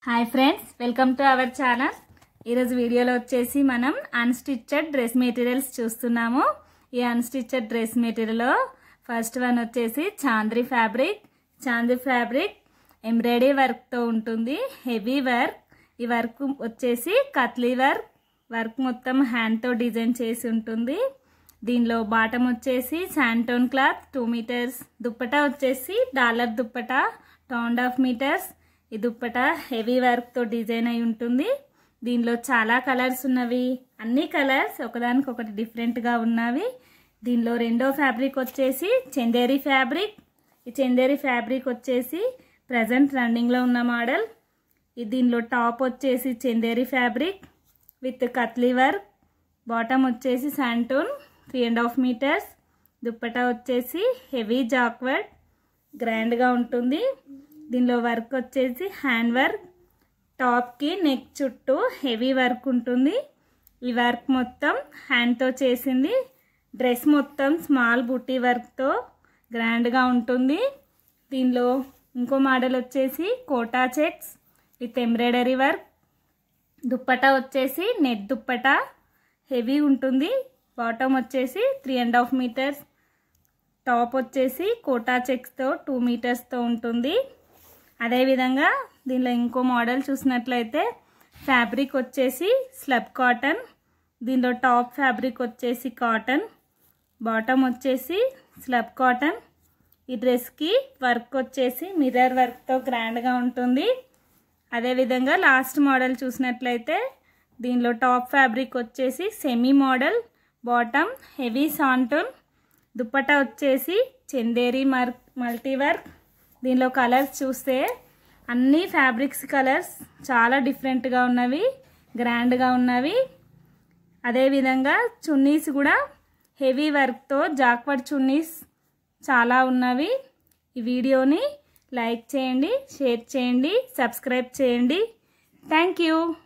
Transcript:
hi friends welcome to our channel ఈరోజు వీడియోలో వచ్చేసి మనం అన్స్టిచ్డ్ డ్రెస్ మెటీరియల్స్ చూస్తున్నాము ఈ అన్స్టిచ్డ్ డ్రెస్ మెటీరియల్లో ఫస్ట్ వన్ వచ్చేసి Chanderi fabric Chanderi fabric embroidery వర్క్తో ఉంటుంది హెవీ వర్క్ ఈ వర్క్ వచ్చేసి కత్లీ వర్క్ వర్క్ మొత్తం హ్యాండ్తో డిజైన్ చేసి ఉంటుంది దీనిలో బాటమ్ వచ్చేసి శాంటోన్ క్లాత్ టూ మీటర్స్ దుప్పటా వచ్చేసి డాలర్ dupatta two and half metres ఈ దుప్పటా హెవీ వర్క్తో డిజైన్ అయి ఉంటుంది దీనిలో చాలా కలర్స్ ఉన్నవి అన్ని కలర్స్ ఒకదానికి ఒకటి డిఫరెంట్గా ఉన్నవి దీనిలో రెండో ఫ్యాబ్రిక్ వచ్చేసి చందేరి ఫ్యాబ్రిక్ ఈ చందేరి ఫ్యాబ్రిక్ వచ్చేసి ప్రజెంట్ రన్నింగ్లో ఉన్న మోడల్ ఈ దీనిలో టాప్ వచ్చేసి చందేరి ఫ్యాబ్రిక్ విత్ కత్లీ వర్క్ బాటమ్ వచ్చేసి శాంటోన్ three and half metres dupatta వచ్చేసి హెవీ జాక్వర్డ్ గ్రాండ్గా ఉంటుంది దీనిలో వర్క్ వచ్చేసి హ్యాండ్ వర్క్ టాప్కి నెక్ చుట్టూ హెవీ వర్క్ ఉంటుంది ఈ వర్క్ మొత్తం హ్యాండ్తో చేసింది డ్రెస్ మొత్తం స్మాల్ బుట్టి వర్క్తో గ్రాండ్గా ఉంటుంది దీనిలో ఇంకో మోడల్ వచ్చేసి Kota checks with embroidery work dupatta వచ్చేసి నెట్ దుప్పటా హెవీ ఉంటుంది బాటమ్ వచ్చేసి three and half metres top వచ్చేసి కోటా చెక్స్తో టూ మీటర్స్తో ఉంటుంది అదేవిధంగా దీనిలో ఇంకో మోడల్ చూసినట్లయితే ఫ్యాబ్రిక్ వచ్చేసి స్లబ్ కాటన్ దీనిలో టాప్ ఫ్యాబ్రిక్ వచ్చేసి కాటన్ బాటమ్ వచ్చేసి స్లబ్ కాటన్ ఈ డ్రెస్కి వర్క్ వచ్చేసి మిర్రర్ వర్క్తో గ్రాండ్గా ఉంటుంది అదేవిధంగా లాస్ట్ మోడల్ చూసినట్లయితే దీనిలో టాప్ ఫ్యాబ్రిక్ వచ్చేసి సెమీ మోడల్ బాటమ్ హెవీ సాంటూన్ దుప్పటా వచ్చేసి చందేరి మర్ మల్టీ వర్క్ దీనిలో కలర్స్ చూస్తే అన్ని ఫ్యాబ్రిక్స్ కలర్స్ చాలా డిఫరెంట్గా ఉన్నవి గ్రాండ్గా ఉన్నవి అదేవిధంగా చున్నీస్ కూడా హెవీ వర్క్తో జాక్వర్డ్ చున్నీస్ చాలా ఉన్నవి ఈ వీడియోని లైక్ చేయండి షేర్ చేయండి సబ్స్క్రైబ్ చేయండి థ్యాంక్ యూ